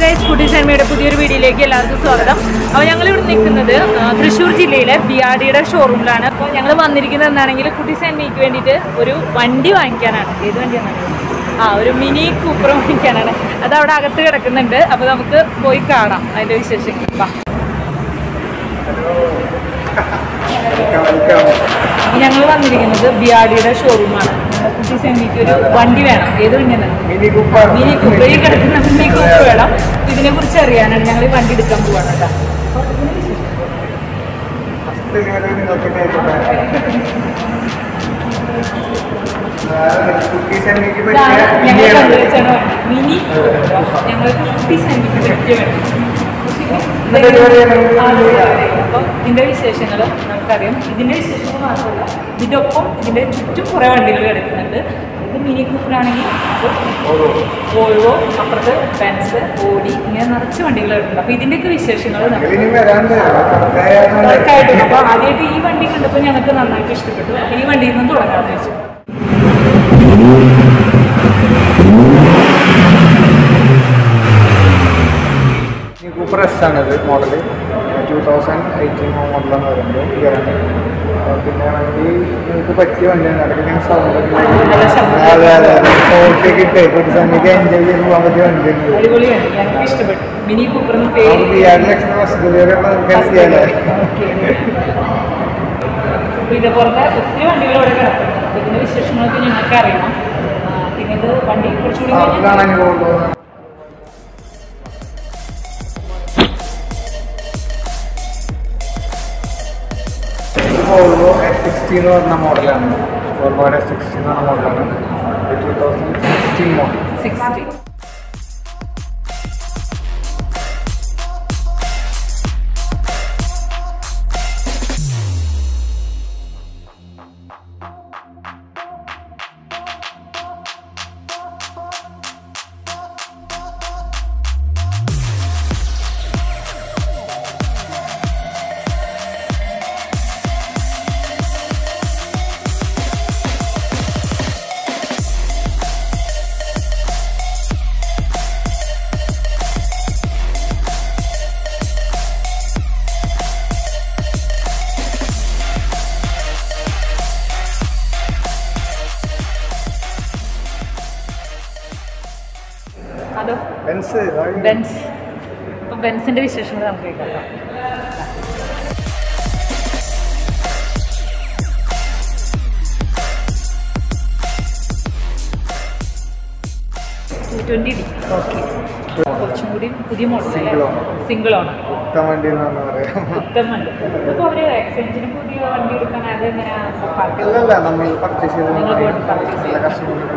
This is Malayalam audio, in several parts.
ഗൈസ് കുട്ടി ശർമ്മയുടെ പുതിയൊരു വീഡിയോയിലേക്ക് എല്ലാവർക്കും സ്വാഗതം അപ്പോൾ ഞങ്ങൾ ഇവിടെ നിൽക്കുന്നത് ആ, തൃശ്ശൂർ ജില്ലയിലെ ബിയാഡിയുടെ ഷോറൂമിലാണ് അപ്പോൾ ഞങ്ങൾ വന്നിരിക്കുന്നത് എന്താണെങ്കിൽ കുട്ടി സാൻമിക്ക് വേണ്ടിയിട്ട് ഒരു വണ്ടി വാങ്ങിക്കാനാണ് ഏത് വണ്ടിയാണ് ആ ഒരു മിനി കൂപ്പർ വാങ്ങിക്കാനാണ് അത് അവിടെ അകത്ത് കിടക്കുന്നുണ്ട് അപ്പോൾ നമുക്ക് പോയി കാണാം അതിൻ്റെ വിശേഷങ്ങൾ വാ ഞങ്ങൾ വന്നിരിക്കുന്നത് ബിയാഡിയുടെ ഷോറൂമാണ് കുട്ടി സാൻമിക്ക് ഒരു വണ്ടി വേണം ഏത് വണ്ടിയാണ് മിനി കൂപ്പർ മിനി കൂപ്പർ ഈ കിടക്കുന്ന മിനി കൂപ്പർ വേണം ഇതിനെ കുറിച്ച് അറിയാനാണ് ഞങ്ങൾ ഈ വണ്ടി എടുക്കാൻ പോവാണ് കേട്ടോ കുക്കീസ് ആൻഡ് മിൽക്ക് ഇതാണ് ഞങ്ങൾ പറ്റിയ കണ്ടുവച്ചാണ് മിനി ഞങ്ങൾക്ക് കുട്ടി സാൻമിക്ക് പറ്റിയ വേണം അപ്പം ഇതിന്റെ വിശേഷങ്ങൾ നമുക്കറിയാം ഇതിന്റെ വിശേഷങ്ങൾ മാത്രമല്ല ഇതിന്റെ ഒപ്പം ഇതിന്റെ ചുറ്റും കുറെ വണ്ടികൾ കിടക്കുന്നുണ്ട് ഇത് മിനി കൂപ്പറാണെങ്കിൽ വോൾവോ അപ്പുറത്ത് ബെൻസ് ഓടി ഇങ്ങനെ നിറച്ച് വണ്ടികൾ കിടക്കുന്നുണ്ട് അപ്പൊ ഇതിന്റെയൊക്കെ വിശേഷങ്ങൾ നമുക്ക് ഇതിനി വരാണ്ട് വർക്കായിട്ടുണ്ട് അപ്പൊ ആദ്യമായിട്ട് ഈ വണ്ടി കണ്ടപ്പോൾ ഞങ്ങൾക്ക് നന്നായിട്ട് ഇഷ്ടപ്പെട്ടു അപ്പൊ ഈ വണ്ടിയിൽ നിന്ന് തുടങ്ങാമെന്ന് വെച്ചു മിനി കൂപ്പർ എസ് ആണ് ഇത് മോഡൽ ടൂ തൗസൻഡ് എയ്റ്റീൻ മോഡലാണ് വരുന്നത് ഇയറാണ് പിന്നെ വണ്ടി നിങ്ങൾക്ക് പറ്റിയ വണ്ടിയാണ് ഇടയ്ക്ക് ഇങ്ങനെ സൗണ്ട് നല്ല ശബ്ദം. അതെ അതെ അതെ ഫോട്ടോയൊക്കെ ഇട്ടേ ഒരു സമയത്ത് എൻജോയ് ചെയ്ത് പോകാൻ പറ്റിയ വണ്ടിയാണ് അടിപൊളിയാണ് ഞങ്ങൾക്ക് ഇഷ്ടപ്പെട്ടു മിനി കൂപ്പർ എന്ന് പേര് നമുക്ക് ഈ ആറ് ലക്ഷം വസ്തു നമുക്ക് ചെയ്യാല്ലേ അപ്പൊ ഇതേപോലത്തെ ഒത്തിരി വണ്ടികൾ ഇവിടെ കിടക്കുന്നുണ്ട് അപ്പൊ ഇതിന്റെ വിശേഷങ്ങളൊക്കെ ഞങ്ങൾക്ക് അറിയണം ആ, പിന്നെ ഇത് വണ്ടി കുറച്ചുകൂടി കഴിഞ്ഞ് കാണാൻ പോകുന്നത് വോൾവോ എസ് സിക്സ്റ്റി എന്ന് പറഞ്ഞ മോഡലാണ് വോൾവോയുടെ എസ് സിക്സ്റ്റി എന്ന് പറഞ്ഞ മോഡലാണ് two thousand sixteen model sixty അതോ ബെൻസ് ബെൻസ് അപ്പൊ ബെൻസിന്റെ വിശേഷങ്ങൾ നമുക്ക് കേൾക്കാം ട്വന്റി ഡി ഓക്കെ കുറച്ചും കൂടി പുതിയ മോഡൽ Single owner. സിംഗിൾ ആണ് ഉത്തമ വണ്ടി എന്നാണ് പറയാം ഉത്തമണ്ട് ഇപ്പൊ അവര് എക്സ്ചേഞ്ചിന് പുതിയ വണ്ടി എടുക്കാൻ അത് എങ്ങനെയാ പാർട്ടി അല്ലല്ല നമ്മൾ പർച്ചേസ് നിങ്ങൾ പോയിട്ട് purchase ചെയ്ത് ചെയ്ത്. കസ്റ്റമർ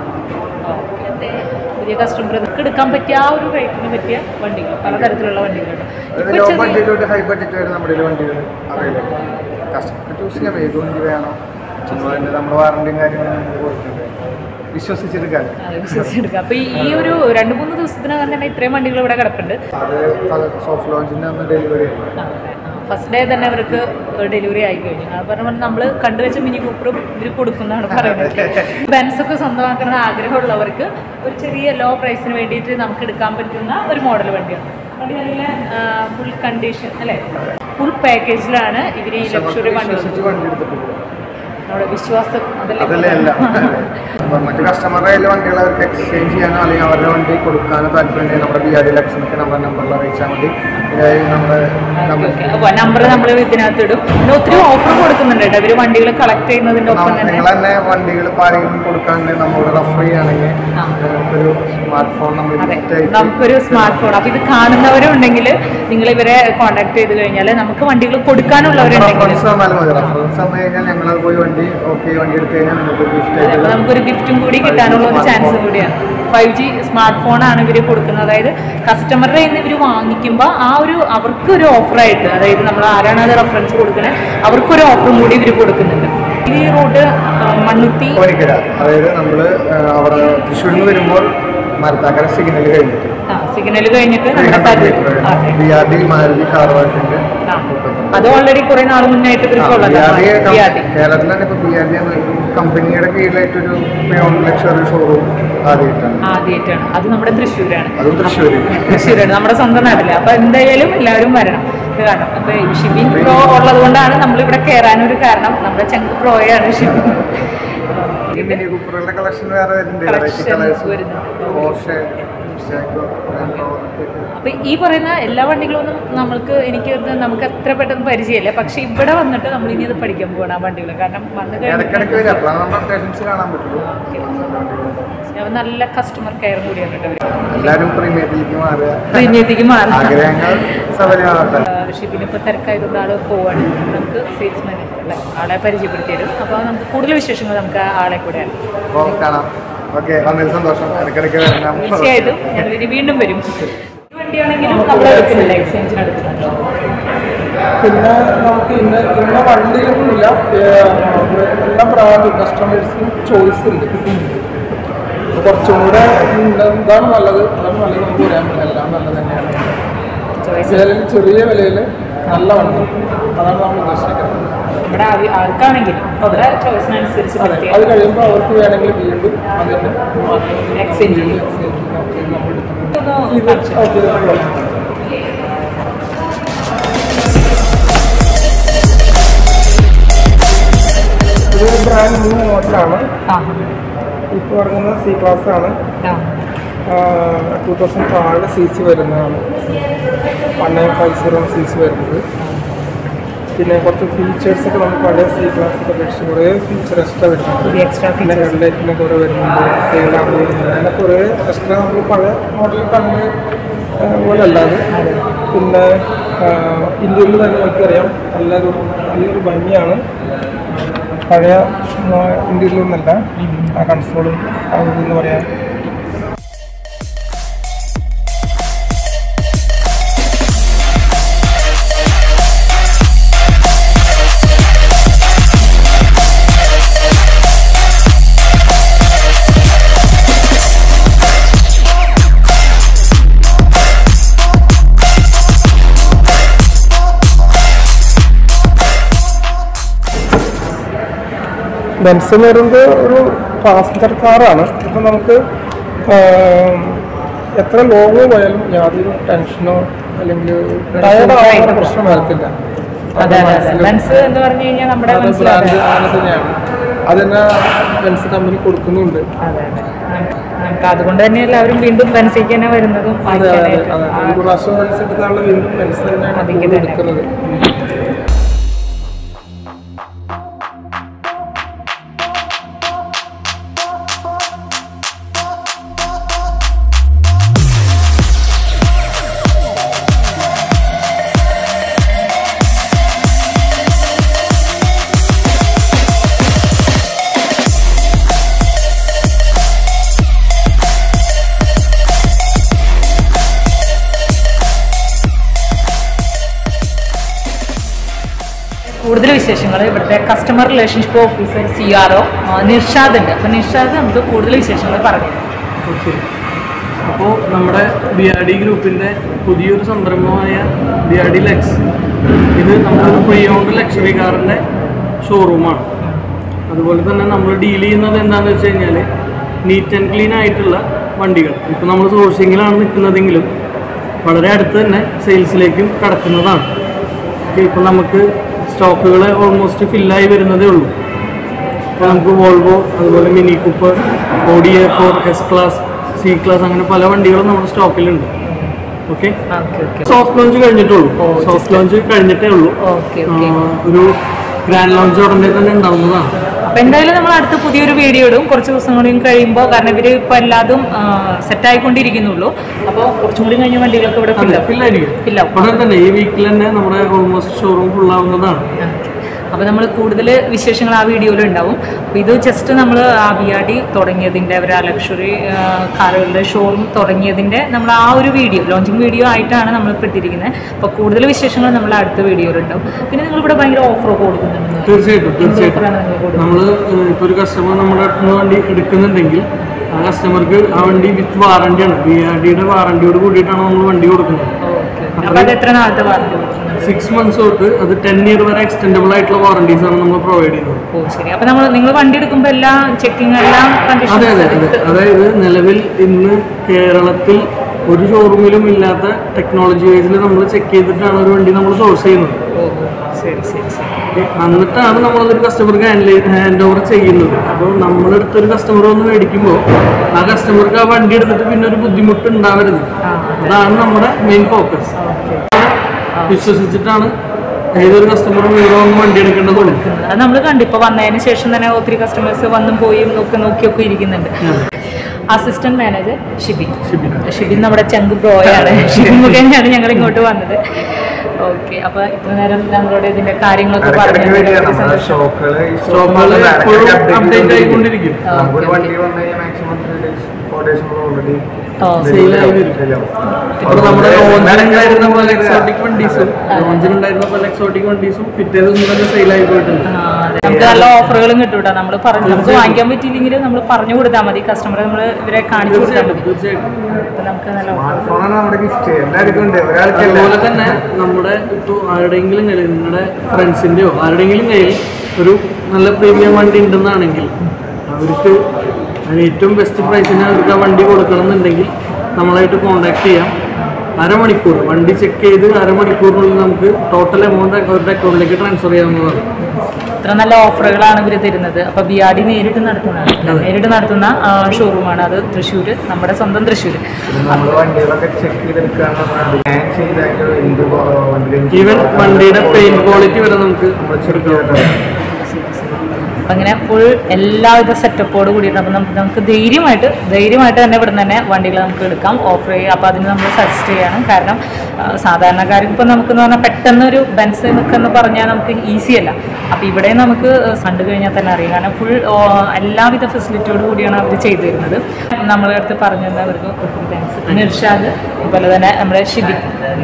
പുതിയ കസ്റ്റമർക്ക് എടുക്കാൻ പറ്റിയ ആ ഒരു റേറ്റിന് പറ്റിയ വണ്ടികൾ പലതരത്തിലുള്ള വണ്ടികളുണ്ട് അതായത് ഇപ്പൊ ലോ ചെറിയ- ബഡ്ജറ്റ് തൊട്ട് ഹൈ ബഡ്ജറ്റ് വരെ നമ്മുടെ കയ്യിൽ വണ്ടികൾ അവൈലബിൾ കസ്റ്റമർ ചൂസ് ചെയ്യാം ഏത് വണ്ടി വേണം അതുപോലെ നമ്മൾ വാറണ്ടിയും കാര്യങ്ങളും നമുക്ക് കൊടുക്കുന്നുണ്ട് വിശ്വസിച്ചെടുക്കാൻ അതെ, വിശ്വസിച്ചെടുക്കാം അപ്പൊ ഈ- ഈ ഒരു രണ്ട് മൂന്ന് ദിവസത്തിനകം തന്നെ ഇത്രയും വണ്ടികൾ ഇവിടെ കിടപ്പുണ്ട് അത് സോഫ്റ്റ് ലോഞ്ചിൻ്റെ അന്ന് ഡെലിവറി ഫസ്റ്റ് ഡേ തന്നെ അവർക്ക് ഡെലിവറി ആയി കഴിഞ്ഞു അത് പറഞ്ഞ നമ്മൾ കണ്ടുവച്ച മിനി കൂപ്പർ ഇവർ കൊടുക്കുന്നതാണ് പറയുന്നത് ബെൻസ് ഒക്കെ സ്വന്തമാക്കുന്ന ആഗ്രഹമുള്ളവർക്ക് ഒരു ചെറിയ ലോ പ്രൈസിന് വേണ്ടിയിട്ട് നമുക്ക് എടുക്കാൻ പറ്റുന്ന ഒരു മോഡൽ വണ്ടിയാണ് വണ്ടി നല്ല ഫുൾ കണ്ടീഷൻ അല്ലേ ഫുൾ പാക്കേജിലാണ് ഇവർ ഈ ലക്ഷറി വണ്ടി വിശ്വസിച്ച് വണ്ടി എടുത്തിട്ട് പോകും നമ്മുടെ വിശ്വാസം അതല്ലേ അതല്ലേ അല്ല അപ്പം മറ്റു കസ്റ്റമറുടെ കയ്യിൽ വണ്ടികൾ അവർക്ക് എക്സ്ചേഞ്ച് ചെയ്യാനോ അല്ലെങ്കിൽ അവരുടെ വണ്ടി കൊടുക്കാനോ താല്പര്യം നമ്മുടെ ബി ആർ ഡി ലക്ഷണക്ക് നമ്മുടെ നമ്പറിൽ അറിയിച്ചാൽ മതി ഇതായി നമ്മുടെ കമ്പനി നമ്പർ നമ്മൾ ഇതിനകത്ത് ഇടും പിന്നെ ഒത്തിരി ഓഫർ കൊടുക്കുന്നുണ്ട് കേട്ടോ ഇവർ വണ്ടികൾ കളക്ട് ചെയ്യുന്നതിന്റെ ഒപ്പം തന്നെ നിങ്ങൾ തന്നെ വണ്ടികൾ ഇപ്പോൾ ആരെങ്കിലും കൊടുക്കാണ്ട് നമ്മളോട് റെഫർ ചെയ്യുകയാണെങ്കിൽ ആ. നമുക്കൊരു സ്മാർട്ട് ഫോൺ നമ്മൾ അതെ gift ആയിട്ട് നമുക്കൊരു സ്മാർട്ട് ഫോൺ അപ്പൊ ഇത് കാണുന്നവരുണ്ടെങ്കിൽ നിങ്ങൾ ഇവരെ കോൺടാക്ട് ചെയ്ത് കഴിഞ്ഞാൽ നമുക്ക് വണ്ടികൾ കൊടുക്കാനുള്ളവരുണ്ടെങ്കിൽ റെഫറൻസ് തന്നാലും മതി റെഫറൻസ് തന്നു കഴിഞ്ഞാൽ ഞങ്ങൾ പോയി വണ്ടി ഓക്കെ വണ്ടി എടുത്തു കഴിഞ്ഞാൽ നിങ്ങൾക്ക് ഗിഫ്റ്റ് അപ്പൊ ആയിട്ട് നമുക്കൊരു ഗിഫ്റ്റും കൂടി കിട്ടാനുള്ള ഒരു ചാൻസ് കൂടിയാണ് ഫൈവ് ജി സ്മാർട്ട് ഫോണാണ് ഇവർ കൊടുക്കുന്നത് അതായത് കസ്റ്റമറുടെ കയ്യിൽ നിന്ന് ഇവർ വാങ്ങിക്കുമ്പോൾ ആ ഒരു അവർക്കൊരു ഓഫറായിട്ട് അതായത് നമ്മൾ ആരാണ് അത് റെഫറൻസ് കൊടുക്കുന്നത് അവർക്കൊരു ഓഫറും കൂടി ഇവർ കൊടുക്കുന്നുണ്ട് ഈ റൂട്ട് മണ്ണുത്തി കോനിക്കര അതായത് നമ്മൾ അവിടെ തൃശ്ശൂരിൽ നിന്ന് വരുമ്പോൾ മരത്താക്കര സിഗ്നൽ കഴിഞ്ഞിട്ട് സിഗ്നൽ കഴിഞ്ഞിട്ട് നമ്മുടെ പതി- അതെ ബി ആർ ഡി മാരുതി കാർവാട്ടിന്റെ ആ. അത് ഓൾറെഡി കുറെ നാൾ മുന്നായിട്ട് ഇവർക്കുള്ളതാണ് ബി ആർ ബിയാർഡി ഡി കേരളത്തിലാണ് ഇപ്പൊ ബി ആർ ഡി കമ്പനിയുടെ കീഴിലായിട്ടൊരു ബിയോൺ ലക്ഷറി ഷോറൂം ആദ്യമായിട്ടാണ് ആദ്യമായിട്ടാണ് അത് നമ്മുടെ തൃശ്ശൂരാണ് അതും തൃശ്ശൂര് തൃശ്ശൂരാണ് നമ്മുടെ സ്വന്തം നാട്ടില് അപ്പൊ എന്തായാലും എല്ലാവരും വരണം ഇത് കാണണം അപ്പൊ ഈ ഷിബിൻ പ്രോ ഉള്ളത് കൊണ്ടാണ് നമ്മളിവിടെ കയറാനൊരു കാരണം നമ്മുടെ ചങ്ക് പ്രോയാണ് ഷിബിൻ ഈ മിനി കൂപ്പറുകളുടെ കളക്ഷൻ വേറെ വരുന്നുണ്ട് വെറൈറ്റി Collection കളേഴ്സ് വരുന്നുണ്ട്. പോർഷെ ജാഗോ അപ്പൊ ഈ പറയുന്ന എല്ലാ വണ്ടികളൊന്നും നമ്മൾക്ക് എനിക്ക് ഇത് നമുക്ക് അത്ര പെട്ടെന്ന് പരിചയമില്ല പക്ഷെ ഇവിടെ വന്നിട്ട് നമ്മൾ ഇനി അത് പഠിക്കാൻ പോകണം ആ വണ്ടികൾ കാരണം വന്ന് ഇടയ്ക്കിടയ്ക്ക് വരും അപ്പോഴാണ് നമ്മുടെ പേഷ്യൻസ് കാണാൻ പറ്റുള്ളൂ കഴിഞ്ഞാൽ നല്ല കസ്റ്റമർ കെയർ കൂടിയാണ് കേട്ടോ അവര്. എല്ലാവരും പ്രീമിയത്തിലേക്ക് മാറുക പ്രീമിയത്തേക്ക് മാറി ആഗ്രഹങ്ങൾ സഫലമാകട്ടെ ഷിപ്പിന് ഇപ്പോൾ തിരക്കായതുകൊണ്ട് ആൾ പോവാണ് നമുക്ക് സെയിൽസ് മാനേജർ അല്ലേ ആളെ പരിചയപ്പെടുത്തി തരും അപ്പോൾ നമുക്ക് കൂടുതൽ വിശേഷങ്ങൾ നമുക്ക് ആ ആളെ കൂടെ അപ്പോൾ കാണാം ഓക്കെ വന്നതിൽ സന്തോഷം ഇടയ്ക്കിടയ്ക്ക് വരണം തീർച്ചയായിട്ടും ഞങ്ങൾ ഇനി വീണ്ടും വരും ഈ വണ്ടിയാണെങ്കിലും നമ്മൾ എടുക്കുന്നില്ല എക്സ്ചേഞ്ചിന് എടുക്കുന്നുണ്ടോ പിന്നെ നമുക്ക് ഇന്ന ഇന്ന വണ്ടിയൊന്നുമില്ല ഏഹ് എല്ലാ ബ്രാൻഡും കസ്റ്റമേഴ്സിനും ചോയ്സ് ഉണ്ട് അപ്പോൾ കുറച്ചും കൂടെ ഉണ്ട്. ഇതാണ് നല്ലത് അതാണ് നല്ലത് നമുക്ക് പറയാൻ പറ്റില്ല എല്ലാം നല്ലത് തന്നെയാണ് ചോയ്സ് വിലയിൽ ചെറിയ വിലയിൽ നല്ല വണ്ടി അതാണ് നമ്മൾ ഉദ്ദേശിക്കുന്നത് നമ്മുടെ ആവി- ആർക്കാണെങ്കിലും അവരുടെ ചോയ്സിനനുസരിച്ച് അതെ പറ്റിയ അത് കഴിയുമ്പോൾ അവർക്ക് വേണമെങ്കിൽ വീണ്ടും അതിൻ്റെ എക്സ്ചേഞ്ച് ചെയ്യും നമ്മൾ എടുക്കുന്നത് ഒന്ന് ഇത് കാണിച്ചു ഓക്കെ ഇതുപോലെ. ഇത് ബ്രാൻഡ് ന്യൂ മോഡലാണ് ആ ഇപ്പോൾ ഇറങ്ങുന്നത് സി ക്ലാസ് ആണ് ആ ടൂ തൗസൻഡ് താഴെ സി സി വരുന്നതാണ് one nine five zero C C വരുന്നത് പിന്നെ കുറച്ച് ഫീച്ചേഴ്സ് ഒക്കെ നമുക്ക് പഴയ സി ക്ലാസ് ഒക്കെ അപേക്ഷിച്ച് കുറേ ഫീച്ചർ എക്സ്ട്രാ വരുന്നുണ്ട് പുതിയ എക്സ്ട്രാ പിന്നെ ഫീച്ചേഴ്സ് ഹെഡ്ലൈറ്റിന് കുറേ വരുന്നുണ്ട് ടൈലാമ്പ് വരുന്നുണ്ട് അങ്ങനെ കുറേ എക്സ്ട്രാ നമ്മൾ പഴയ മോഡൽ കണ്ട് ആ, പോലെ അല്ലാതെ പിന്നെ ഇന്ത്യയിൽ തന്നെ നമുക്കറിയാം നല്ലൊരു നല്ലൊരു ഭംഗിയാണ് പഴയ ഇന്ത്യയിലൊന്നല്ല ആ കൺസോളും എന്ന് പറയാം ബെൻസ് എന്ന് പറയുന്നത് ഒരു പാസഞ്ചർ കാറാണ് അപ്പം നമുക്ക് ആം, എത്ര ലോങ് പോയാലും യാതൊരു ടെൻഷനോ അല്ലെങ്കിൽ ടയർഡ് ആവുന്ന പ്രശ്നം വരത്തില്ല അതെ അതെ അതെ ബെൻസ് എന്ന് പറഞ്ഞു കഴിഞ്ഞാൽ നമ്മുടെ അത് മനസ്സിലാതെ ബ്രാൻഡ് അങ്ങനെ തന്നെയാണ് അത് തന്നെ ബെൻസ് കമ്പനി കൊടുക്കുന്നുണ്ട് അതെ അതെ നമുക്ക് നമുക്ക് അതുകൊണ്ട് തന്നെ എല്ലാവരും വീണ്ടും ബെൻസിക്ക് തന്നെ വരുന്നതും അതെ അതെ അതെ വാങ്ങിക്കാനായിട്ട്. അതെ ഒരു പ്രാവശ്യം ബെൻസ് എടുത്താലുള്ള വീണ്ടും ബെൻസ് തന്നെയാണ് അതിക്ക് കൂടുതൽ തന്നെ. എടുക്കുന്നത് കൂടുതൽ വിശേഷങ്ങൾ ഇവിടുത്തെ customer relationship officer C R O Nirshad ഉണ്ട് അപ്പോൾ നിർഷാദ് നമുക്ക് കൂടുതൽ വിശേഷങ്ങൾ പറഞ്ഞു ഓക്കെ അപ്പോൾ നമ്മുടെ ബി ആർ ഡി ഗ്രൂപ്പിൻ്റെ പുതിയൊരു സംരംഭമായ ബി ആർ ഡി ലെക്സ് ഇത് നമുക്കൊരു പ്രീ ഓൺഡ് ലക്ഷറി കാറിൻ്റെ ഷോറൂമാണ് അതുപോലെ തന്നെ നമ്മൾ ഡീൽ ചെയ്യുന്നത് എന്താണെന്ന് വെച്ച് കഴിഞ്ഞാൽ നീറ്റ് ആൻഡ് ക്ലീൻ ആയിട്ടുള്ള വണ്ടികൾ ഇപ്പോൾ നമ്മൾ സോഴ്സിങ്ങിലാണ് നിൽക്കുന്നതെങ്കിലും വളരെ അടുത്ത് തന്നെ സെയിൽസിലേക്കും കടക്കുന്നതാണ് ഓക്കെ ഇപ്പോൾ നമുക്ക് സ്റ്റോക്കുകൾ ഓൾമോസ്റ്റ് ഫില്ലായി വരുന്നതേ ഉള്ളൂ ഇപ്പോൾ നമുക്ക് വോൾവോ അതുപോലെ mini Cooper Audi A four S class C class അങ്ങനെ പല വണ്ടികളും നമ്മുടെ സ്റ്റോക്കിലുണ്ട് okay okay okay soft launch കഴിഞ്ഞിട്ടുള്ളൂ ഓ, സോഫ്റ്റ് ലോഞ്ച് കഴിഞ്ഞിട്ടേ ഉള്ളൂ ഓക്കെ ഓക്കെ ആ, ഒരു ഗ്രാൻഡ് ലോഞ്ച് ഉടനെ തന്നെ ഉണ്ടാവുന്നതാണ് അപ്പൊ എന്തായാലും നമ്മൾ അടുത്ത പുതിയൊരു വീഡിയോ ഇടും കുറച്ച് ദിവസം കൂടി കഴിയുമ്പോൾ കാരണം ഇവര് ഇപ്പൊ എല്ലാതും സെറ്റ് ആയിക്കൊണ്ടിരിക്കുന്നുള്ളൂ അപ്പോൾ കുറച്ചും കൂടി കഴിഞ്ഞ വണ്ടികളൊക്കെ ഇവിടെ അതെ ഫില്ല് ഫില്ലായിരിക്കും ഫില്ലാവും ഉടനെ തന്നെ ഈ വീക്കിൽ തന്നെ നമ്മുടെ ഓൾമോസ്റ്റ് ഷോറൂം ഫുള്ളാവുന്നതാണ് അപ്പോൾ നമ്മൾ കൂടുതൽ വിശേഷങ്ങൾ ആ വീഡിയോയിൽ ഉണ്ടാവും അപ്പോൾ ഇത് ജസ്റ്റ് നമ്മൾ ആ ബി ആർ ഡി തുടങ്ങിയതിൻ്റെ അവർ ആ ലക്ഷറി കാറുകളുടെ ഷോറൂം തുടങ്ങിയതിൻ്റെ നമ്മൾ ആ ഒരു വീഡിയോ ലോഞ്ചിങ് വീഡിയോ ആയിട്ടാണ് നമ്മൾ ഇപ്പോൾ ഇട്ടിരിക്കുന്നത് അപ്പോൾ കൂടുതൽ വിശേഷങ്ങൾ നമ്മൾ അടുത്ത വീഡിയോയിൽ ഉണ്ടാവും പിന്നെ നിങ്ങൾ ഇവിടെ ഭയങ്കര ഓഫർ കൊടുക്കുന്നുണ്ട് തീർച്ചയായിട്ടും തീർച്ചയായിട്ടും ഓഫറാണ് നിങ്ങൾ കൊടുക്കുന്നത് നമ്മൾ ഇപ്പോൾ ഒരു കസ്റ്റമർ നമ്മുടെ അടുത്ത് നിന്ന് വണ്ടി എടുക്കുന്നുണ്ടെങ്കിൽ ആ കസ്റ്റമർക്ക് ആ വണ്ടി വിത്ത് വാറണ്ടിയാണ് ബി ആർ ഡിയുടെ വാറണ്ടിയോട് കൂടിയിട്ടാണ് നമ്മൾ വണ്ടി കൊടുക്കുന്നത് ഓക്കെ അപ്പോൾ അത് എത്ര നാളത്തെ വാറണ്ടി കൊടുക്കുന്നുണ്ട് സിക്സ് മന്ത്സ് തൊട്ട് അത് ടെൻ ഇയർ വരെ എക്സ്റ്റെൻഡബിൾ ആയിട്ടുള്ള വാറണ്ടീസ് ആണ് നമ്മൾ പ്രൊവൈഡ് ചെയ്യുന്നത് ഓ ശരി അപ്പൊ നമ്മൾ നിങ്ങൾ വണ്ടി എടുക്കുമ്പോൾ എല്ലാ ചെക്കിങ് എല്ലാം അതെ അതെ അതെ അതായത് നിലവിൽ ഇന്ന് കേരളത്തിൽ ഒരു ഷോറൂമിലും ഇല്ലാത്ത ടെക്നോളജി വൈസിൽ നമ്മൾ ചെക്ക് ചെയ്തിട്ടാണ് ഒരു വണ്ടി നമ്മൾ സോഴ്സ് ചെയ്യുന്നത് ഓ ശരി ശരി ശരി ഓക്കേ, എന്നിട്ടാണ് നമ്മളതൊരു കസ്റ്റമർക്ക് ഹാൻഡിൽ ഹാൻഡ് ഓവർ ചെയ്യുന്നത് അപ്പോൾ നമ്മളെടുത്തൊരു കസ്റ്റമർ വന്ന് മേടിക്കുമ്പോൾ ആ കസ്റ്റമർക്ക് ആ വണ്ടി എടുത്തിട്ട് പിന്നെ ഒരു ബുദ്ധിമുട്ട് ഉണ്ടാവരുത് ആ അതാണ് നമ്മുടെ മെയിൻ ഫോക്കസ് ഓക്കെ വിശ്വസിച്ചിട്ടാണ് ഏതൊരു കസ്റ്റമറും ഇവിടെ വന്ന് വണ്ടി എടുക്കേണ്ടതുള്ളൂ അത് നമ്മൾ കണ്ടു ഇപ്പൊ വന്നതിന് ശേഷം തന്നെ ഒത്തിരി കസ്റ്റമേഴ്സ് വന്നും പോയും നോക്കി നോക്കിയൊക്കെ ഇരിക്കുന്നുണ്ട് അസിസ്റ്റന്റ് മാനേജർ ഷിബി ഷിബിൻ ഷിബിൻ നമ്മുടെ ചങ്ക് ബ്രോയാണ് ഷിബിൻ മുഖേനയാണ് ഞങ്ങൾ ഇങ്ങോട്ട് വന്നത് ഓക്കെ അപ്പൊ ഇത്ര നേരം ഞങ്ങളോട് ഇതിന്റെ കാര്യങ്ങളൊക്കെ ഇടയ്ക്കിടയ്ക്ക് വരികയാണ് പറഞ്ഞു നമ്മുടെ ഷോപ്പുകള് ഈ സ്റ്റോക്കുകൾ ഷോപ്പുകൾ എപ്പോഴും ഇടയ്ക്കിടയ്ക്ക് update അപ്ഡേറ്റ് ചെയ്തുകൊണ്ടിരിക്കും. ആയിക്കൊണ്ടിരിക്കും നമുക്കൊരു വണ്ടി വന്നു കഴിഞ്ഞാൽ maximum three days four days already ഓ, sale ആയി വരും. ഇപ്പോൾ നമ്മുടെ ലോഞ്ചിനുണ്ടായിരുന്ന പോലെ എക്സോട്ടിക് വണ്ടീസും ലോഞ്ചിനുണ്ടായിരുന്ന പോലെ എക്സോട്ടിക് വണ്ടീസും പിറ്റേ ദിവസം തന്നെ സെയിൽ ആയി പോയിട്ടുണ്ട് ആ, അതെ. നമുക്ക് നല്ല ഓഫറുകളും കിട്ടും കേട്ടോ നമ്മൾ പറഞ്ഞു നമുക്ക് വാങ്ങിക്കാൻ പറ്റിയില്ലെങ്കിലും നമ്മൾ പറഞ്ഞു കൊടുത്താൽ മതി കസ്റ്റമറെ നമ്മൾ ഇവരെ കാണിച്ചു കൊടുത്താൽ മതി തീർച്ചയായിട്ടും അപ്പൊ നമുക്ക് നല്ല offer. സ്മാർട്ട് ഫോണാണ് നമ്മുടെ ഗിഫ്റ്റ് എല്ലാവർക്കും ഉണ്ട് ഒരാൾക്കല്ല അതുപോലെ തന്നെ നമ്മുടെ ഇപ്പോൾ ആരുടെയെങ്കിലും കയ്യിൽ നിങ്ങളുടെ ഫ്രണ്ട്സിൻ്റെയോ ആരുടെയെങ്കിലും കയ്യിൽ ഒരു നല്ല പ്രീമിയം വണ്ടി ഉണ്ടെന്നാണെങ്കിൽ അവർക്ക് അതിന് ഏറ്റവും ബെസ്റ്റ് പ്രൈസിന് അവർക്ക് ആ വണ്ടി കൊടുക്കണം എന്നുണ്ടെങ്കിൽ നമ്മളായിട്ട് കോൺടാക്ട് ചെയ്യാം അരമണിക്കൂർ വണ്ടി ചെക്ക് ചെയ്ത് അരമണിക്കൂറിനുള്ളിൽ നമുക്ക് ടോട്ടൽ എമൗണ്ട് അവരുടെ അക്കൗണ്ടിലേക്ക് ട്രാൻസ്ഫർ ചെയ്യാവുന്നതാണ് ഇത്ര നല്ല ഓഫറുകളാണ് ഇവർ തരുന്നത് അപ്പൊ ബി ആർ ഡി നേരിട്ട് നടത്തുന്നതാണ് നേരിട്ട് നടത്തുന്ന ഷോറൂമാണ് അത് തൃശ്ശൂർ നമ്മുടെ സ്വന്തം തൃശ്ശൂർ നമ്മൾ വണ്ടികളൊക്കെ ചെക്ക് ചെയ്തെടുക്കുകയാണ് സ്കാൻ ചെയ്ത് അതിന്റെ എന്ത് വണ്ടി ഈവൻ വണ്ടിയുടെ പെയിന്റ് ക്വാളിറ്റി വരെ നമുക്ക് നമ്മൾ ചെക്ക് ചെയ്തിട്ടുണ്ട് അപ്പം അങ്ങനെ ഫുൾ എല്ലാവിധ സെറ്റപ്പോട് കൂടിയിട്ട് അപ്പം നമുക്ക് നമുക്ക് ധൈര്യമായിട്ട് ധൈര്യമായിട്ട് തന്നെ ഇവിടെ തന്നെ വണ്ടികൾ നമുക്ക് എടുക്കാം ഓഫർ ചെയ്യുക അപ്പോൾ അതിന് നമ്മൾ സജസ്റ്റ് ചെയ്യണം കാരണം ആ, സാധാരണക്കാർക്ക് ഇപ്പോൾ നമുക്കെന്ന് പറഞ്ഞാൽ പെട്ടെന്ന് ഒരു ബെൻസ് നിൽക്കെന്ന് പറഞ്ഞാൽ നമുക്ക് ഈസി അല്ല അപ്പോൾ ഇവിടെ നമുക്ക് കണ്ടു കഴിഞ്ഞാൽ തന്നെ അറിയാം കാരണം ഫുൾ എല്ലാവിധ ഫെസിലിറ്റിയോട് കൂടിയാണ് അവർ ചെയ്തു തരുന്നത് നമ്മളെ അടുത്ത് പറഞ്ഞു തന്നവർക്ക് ഒത്തിരി താങ്ക്സ് പിന്നെ ഇർഷാദ് അതുപോലെ തന്നെ നമ്മുടെ ഷിബി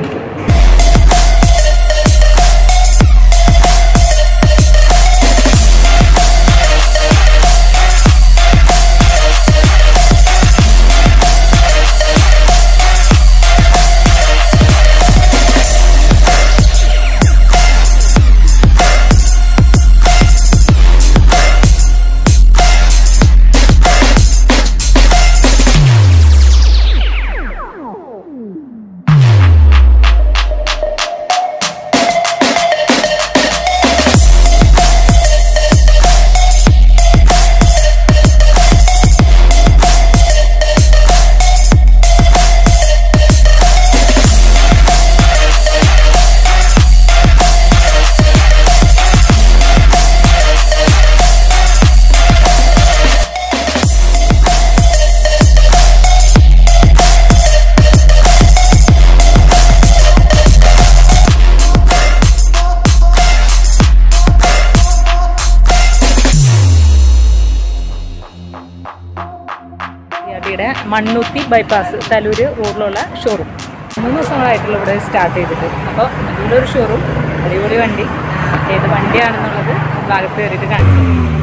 ിയുടെ മണ്ണുത്തി ബൈപ്പാസ് തലൂര് റോഡിലുള്ള ഷോറൂം മൂന്ന് ദിവസങ്ങളായിട്ടുള്ള ഇവിടെ സ്റ്റാർട്ട് ചെയ്തിട്ട് അപ്പോൾ നല്ലൊരു ഷോറൂം അടിപൊളി വണ്ടി ഏത് വണ്ടിയാണെന്നുള്ളത് ഭാഗത്ത് കയറിയിട്ട് കാണിച്ചു